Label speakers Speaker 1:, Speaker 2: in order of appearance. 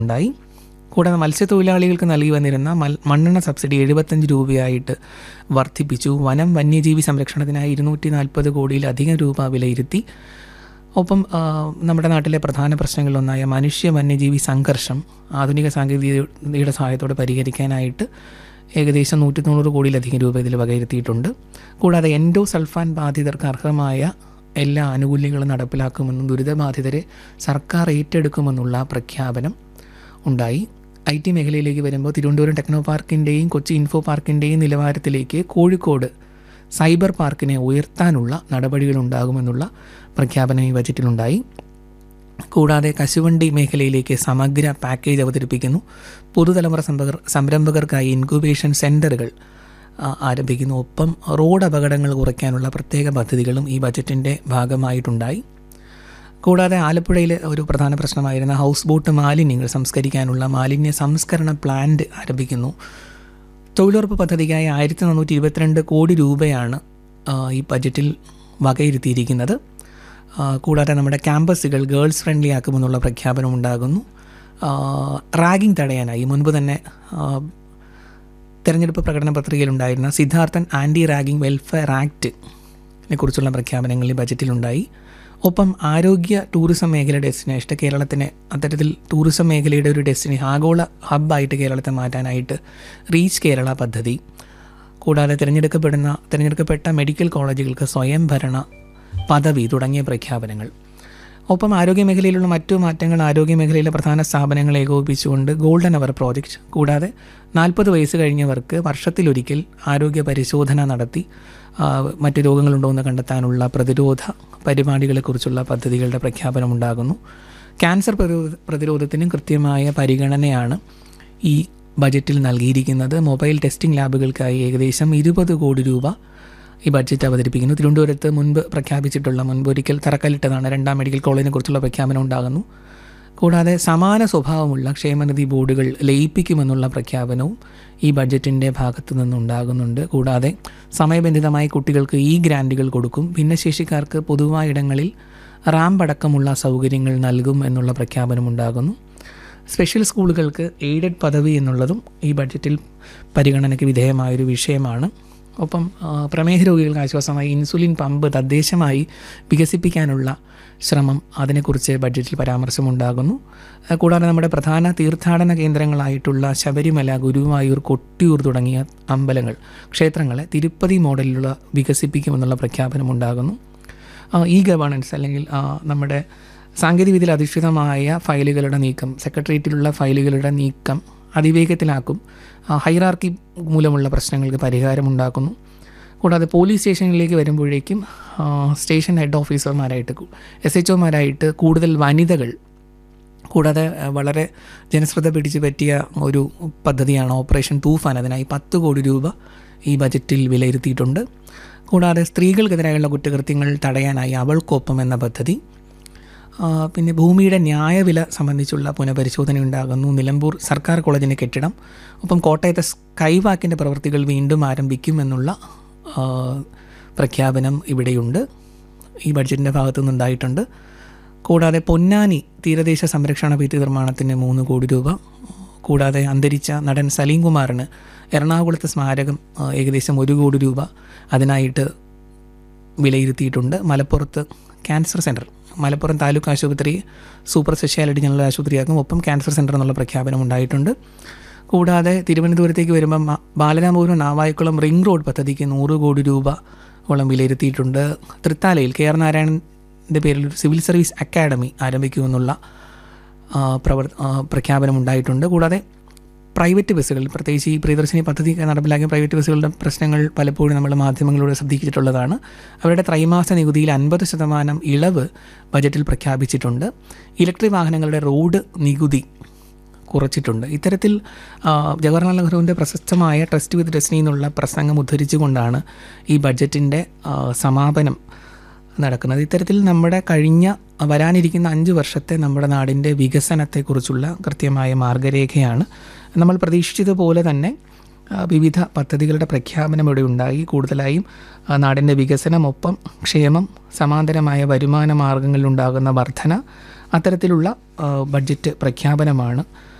Speaker 1: ഉണ്ടായി കൂടാതെ മത്സ്യത്തൊഴിലാളികൾക്ക് നൽകി വന്നിരുന്ന മൽ മണ്ണെണ്ണ സബ്സിഡി എഴുപത്തഞ്ച് രൂപയായിട്ട് വർദ്ധിപ്പിച്ചു വനം വന്യജീവി സംരക്ഷണത്തിനായി ഇരുന്നൂറ്റി നാൽപ്പത് കോടിയിലധികം രൂപ വിലയിരുത്തി ഒപ്പം ആ, നമ്മുടെ നാട്ടിലെ പ്രധാന പ്രശ്നങ്ങളിലൊന്നായ മനുഷ്യ വന്യജീവി സംഘർഷം ആധുനിക സാങ്കേതികതയുടെ സഹായത്തോടെ പരിഹരിക്കാനായിട്ട് ഏകദേശം നൂറ്റി തൊണ്ണൂറ് കോടിയിലധികം രൂപ ഇതിൽ വകയിരുത്തിയിട്ടുണ്ട് കൂടാതെ എൻഡോ സൾഫാൻ ബാധിതർക്ക് അർഹമായ എല്ലാ ആനുകൂല്യങ്ങളും നടപ്പിലാക്കുമെന്നും ദുരിതബാധിതരെ സർക്കാർ ഏറ്റെടുക്കുമെന്നുള്ള പ്രഖ്യാപനം ഉണ്ടായി ഐ ടി മേഖലയിലേക്ക് വരുമ്പോൾ തിരുവനന്തപുരം ടെക്നോ പാർക്കിൻ്റെയും കൊച്ചി ഇൻഫോ പാർക്കിൻ്റെയും നിലവാരത്തിലേക്ക് കോഴിക്കോട് സൈബർ പാർക്കിനെ ഉയർത്താനുള്ള നടപടികളുണ്ടാകുമെന്നുള്ള പ്രഖ്യാപനം ഈ ബജറ്റിലുണ്ടായി കൂടാതെ കശുവണ്ടി മേഖലയിലേക്ക് സമഗ്ര പാക്കേജ് അവതരിപ്പിക്കുന്നു പുതുതലമുറ സംരംഭകർ സംരംഭകർക്കായി ഇൻക്യുബേഷൻ സെൻറ്ററുകൾ ആ, ആരംഭിക്കുന്നു ഒപ്പം റോഡ് അപകടങ്ങൾ കുറയ്ക്കാനുള്ള പ്രത്യേക പദ്ധതികളും ഈ ബജറ്റിൻ്റെ ഭാഗമായിട്ടുണ്ടായി കൂടാതെ ആലപ്പുഴയിലെ ഒരു പ്രധാന പ്രശ്നമായിരുന്ന ഹൗസ് ബോട്ട് മാലിന്യങ്ങൾ സംസ്കരിക്കാനുള്ള മാലിന്യ സംസ്കരണ പ്ലാന്റ് ആരംഭിക്കുന്നു തൊഴിലുറപ്പ് പദ്ധതിക്കായി ആയിരത്തി നാനൂറ്റി ഇരുപത്തിരണ്ട് കോടി രൂപയാണ് ആ, ഈ ബജറ്റിൽ വകയിരുത്തിയിരിക്കുന്നത് ആ, കൂടാതെ നമ്മുടെ ക്യാമ്പസുകൾ ഗേൾസ് ഫ്രണ്ട്ലി ആക്കുമെന്നുള്ള പ്രഖ്യാപനം ഉണ്ടാകുന്നു റാഗിംഗ് തടയാനായി മുൻപ് തന്നെ ആ, തെരഞ്ഞെടുപ്പ് പ്രകടന പത്രികയിലുണ്ടായിരുന്ന സിദ്ധാർത്ഥൻ ആൻറ്റി റാഗിംഗ് വെൽഫെയർ ആക്ടിനെ കുറിച്ചുള്ള പ്രഖ്യാപനങ്ങൾ ഈ ബജറ്റിലുണ്ടായി ഒപ്പം ആരോഗ്യ ടൂറിസം മേഖല ഡെസ്റ്റിനേഷൻ കേരളത്തിനെ അത്തരത്തിൽ ടൂറിസം മേഖലയുടെ ഒരു ഡെസ്റ്റിനി ആഗോള ഹബ്ബായിട്ട് കേരളത്തെ മാറ്റാനായിട്ട് റീച്ച് കേരള പദ്ധതി കൂടാതെ തിരഞ്ഞെടുക്കപ്പെടുന്ന തിരഞ്ഞെടുക്കപ്പെട്ട മെഡിക്കൽ കോളേജുകൾക്ക് സ്വയം ഭരണ പദവി തുടങ്ങിയ പ്രഖ്യാപനങ്ങൾ ഒപ്പം ആരോഗ്യ മേഖലയിലുള്ള മറ്റു മാറ്റങ്ങൾ ആരോഗ്യ മേഖലയിലെ പ്രധാന സ്ഥാപനങ്ങളെ ഏകോപിപ്പിച്ചുകൊണ്ട് ഗോൾഡൻ അവർ പ്രോജക്റ്റ് കൂടാതെ നാൽപ്പത് വയസ്സ് കഴിഞ്ഞവർക്ക് വർഷത്തിലൊരിക്കൽ ആരോഗ്യ പരിശോധന നടത്തി ആ, മറ്റു രോഗങ്ങളുണ്ടോ എന്ന് കണ്ടെത്താനുള്ള പ്രതിരോധ പരിപാടികളെക്കുറിച്ചുള്ള പദ്ധതികളുടെ പ്രഖ്യാപനം ഉണ്ടാകുന്നു ക്യാൻസർ പ്രതിരോധ പ്രതിരോധത്തിനും കൃത്യമായ പരിഗണനയാണ് ഈ ബജറ്റിൽ നൽകിയിരിക്കുന്നത് മൊബൈൽ ടെസ്റ്റിംഗ് ലാബുകൾക്കായി ഏകദേശം ഇരുപത് കോടി രൂപ ഈ ബഡ്ജറ്റ് അവതരിപ്പിക്കുന്നു തിരുവനന്തപുരത്ത് മുൻപ് പ്രഖ്യാപിച്ചിട്ടുള്ള മുൻപൊരിക്കൽ തറക്കല്ലിട്ടതാണ് രണ്ടാം മെഡിക്കൽ കോളേജിനെ കുറിച്ചുള്ള പ്രഖ്യാപനം ഉണ്ടാകുന്നു കൂടാതെ സമാന സ്വഭാവമുള്ള ക്ഷേമനിധി ബോർഡുകൾ ലയിപ്പിക്കുമെന്നുള്ള പ്രഖ്യാപനവും ഈ ബഡ്ജറ്റിൻ്റെ ഭാഗത്തു നിന്നുണ്ടാകുന്നുണ്ട് കൂടാതെ സമയബന്ധിതമായി കുട്ടികൾക്ക് ഈ ഗ്രാൻറ്റുകൾ കൊടുക്കും ഭിന്നശേഷിക്കാർക്ക് പൊതുവായ ഇടങ്ങളിൽ റാമ്പ് അടക്കമുള്ള സൗകര്യങ്ങൾ നൽകും എന്നുള്ള പ്രഖ്യാപനം ഉണ്ടാകുന്നു സ്പെഷ്യൽ സ്കൂളുകൾക്ക് എയ്ഡഡ് പദവി എന്നുള്ളതും ഈ ബഡ്ജറ്റിൽ പരിഗണനയ്ക്ക് വിധേയമായൊരു വിഷയമാണ് ഒപ്പം ആ, പ്രമേഹ രോഗികൾക്ക് ആശ്വാസമായി ഇൻസുലിൻ പമ്പ് തദ്ദേശമായി വികസിപ്പിക്കാനുള്ള ശ്രമം അതിനെക്കുറിച്ച് ബഡ്ജറ്റിൽ പരാമർശമുണ്ടാകുന്നു ആ, കൂടാതെ നമ്മുടെ പ്രധാന തീർത്ഥാടന കേന്ദ്രങ്ങളായിട്ടുള്ള ശബരിമല ഗുരുവായൂർ കൊട്ടിയൂർ തുടങ്ങിയ അമ്പലങ്ങൾ ക്ഷേത്രങ്ങളെ തിരുപ്പതി മോഡലിലുള്ള വികസിപ്പിക്കുമെന്നുള്ള പ്രഖ്യാപനമുണ്ടാകുന്നു ഇ ഗവേണൻസ് അല്ലെങ്കിൽ ആ, നമ്മുടെ സാങ്കേതികവിദ്യയിൽ അധിഷ്ഠിതമായ ഫയലുകളുടെ നീക്കം സെക്രട്ടേറിയറ്റിലുള്ള ഫയലുകളുടെ നീക്കം അതിവേഗത്തിലാക്കും ആ, ഹൈറാർക്കി മൂലമുള്ള പ്രശ്നങ്ങൾക്ക് പരിഹാരമുണ്ടാക്കുന്നു കൂടാതെ പോലീസ് സ്റ്റേഷനിലേക്ക് വരുമ്പോഴേക്കും ആ, സ്റ്റേഷൻ ഹെഡ് ഓഫീസർമാരായിട്ട് എസ് എച്ച് ഒമാരായിട്ട് കൂടുതൽ വനിതകൾ കൂടാതെ ആ, വളരെ ജനശ്രദ്ധ പിടിച്ചു പറ്റിയ ഒരു പദ്ധതിയാണ് ഓപ്പറേഷൻ തൂഫാൻ അതിനായി പത്ത് കോടി രൂപ ഈ ബജറ്റിൽ വിലയിരുത്തിയിട്ടുണ്ട് കൂടാതെ സ്ത്രീകൾക്കെതിരായുള്ള കുറ്റകൃത്യങ്ങൾ തടയാനായി അവൾക്കൊപ്പം എന്ന പദ്ധതി ആ, പിന്നെ ഭൂമിയുടെ ന്യായവില സംബന്ധിച്ചുള്ള പുനഃപരിശോധന ഉണ്ടാകുന്നു നിലമ്പൂർ സർക്കാർ കോളേജിൻ്റെ കെട്ടിടം ഒപ്പം കോട്ടയത്തെ സ്കൈവാക്കിൻ്റെ പ്രവൃത്തികൾ വീണ്ടും ആരംഭിക്കുമെന്നുള്ള ആ, പ്രഖ്യാപനം ഇവിടെയുണ്ട് ഈ ബഡ്ജറ്റിൻ്റെ ഭാഗത്തു നിന്നുണ്ടായിട്ടുണ്ട് കൂടാതെ പൊന്നാനി തീരദേശ സംരക്ഷണ ഭിത്തി നിർമ്മാണത്തിന് മൂന്ന് കോടി രൂപ കൂടാതെ അന്തരിച്ച നടൻ സലീം കുമാറിന് എറണാകുളത്തെ സ്മാരകം ആ, ഏകദേശം ഒരു കോടി രൂപ അതിനായിട്ട് വിലയിരുത്തിയിട്ടുണ്ട് മലപ്പുറത്ത് ക്യാൻസർ സെൻറ്റർ മലപ്പുറം താലൂക്ക് ആശുപത്രി സൂപ്പർ സ്പെഷ്യാലിറ്റി ജനറൽ ആശുപത്രിയാക്കും ഒപ്പം ക്യാൻസർ സെൻറ്റർ എന്നുള്ള പ്രഖ്യാപനം ഉണ്ടായിട്ടുണ്ട് കൂടാതെ തിരുവനന്തപുരത്തേക്ക് വരുമ്പം മ- ബാലരാമപുരം നാവായിക്കുളം റിംഗ് റോഡ് പദ്ധതിക്ക് നൂറ് കോടി രൂപ ഓളം വിലയിരുത്തിയിട്ടുണ്ട് തൃത്താലയിൽ കെ ആർ നാരായണൻ്റെ പേരിൽ ഒരു സിവിൽ സർവീസ് അക്കാഡമി ആരംഭിക്കുമെന്നുള്ള ആ, പ്രവർ ആ, പ്രഖ്യാപനം ഉണ്ടായിട്ടുണ്ട് കൂടാതെ പ്രൈവറ്റ് ബസ്സുകൾ പ്രത്യേകിച്ച് ഈ പ്രിയദർശിനി പദ്ധതി നടപ്പിലാക്കിയ പ്രൈവറ്റ് ബസ്സുകളുടെ പ്രശ്നങ്ങൾ പലപ്പോഴും നമ്മൾ മാധ്യമങ്ങളിലൂടെ ശ്രദ്ധിച്ചിട്ടുള്ളതാണ് അവരുടെ ത്രൈമാസ നികുതിയിൽ അൻപത് ശതമാനം ഇളവ് ബജറ്റിൽ പ്രഖ്യാപിച്ചിട്ടുണ്ട് ഇലക്ട്രിക് വാഹനങ്ങളുടെ റോഡ് നികുതി കുറച്ചിട്ടുണ്ട് ഇത്തരത്തിൽ ആ, ജവഹർലാൽ നെഹ്റുവിൻ്റെ പ്രശസ്തമായ ട്രസ്റ്റ് വിത്ത് ഡെസ്റ്റിനി എന്നുള്ള പ്രസംഗം ഉദ്ധരിച്ചുകൊണ്ടാണ് ഈ ബഡ്ജറ്റിൻ്റെ ആ, സമാപനം നടക്കുന്നത് ഇത്തരത്തിൽ നമ്മുടെ കഴിഞ്ഞ വരാനിരിക്കുന്ന അഞ്ച് വർഷത്തെ നമ്മുടെ നാടിൻ്റെ വികസനത്തെക്കുറിച്ചുള്ള കൃത്യമായ മാർഗരേഖയാണ് നമ്മൾ പ്രതീക്ഷിച്ചതുപോലെ തന്നെ ആ, വിവിധ പദ്ധതികളുടെ പ്രഖ്യാപനം ഇവിടെ ഉണ്ടായി കൂടുതലായും ആ, നാടിൻ്റെ വികസനമൊപ്പം ക്ഷേമം സമാന്തരമായ വരുമാന മാർഗങ്ങളിലുണ്ടാകുന്ന വർധന അത്തരത്തിലുള്ള ആ, ബഡ്ജറ്റ് പ്രഖ്യാപനമാണ്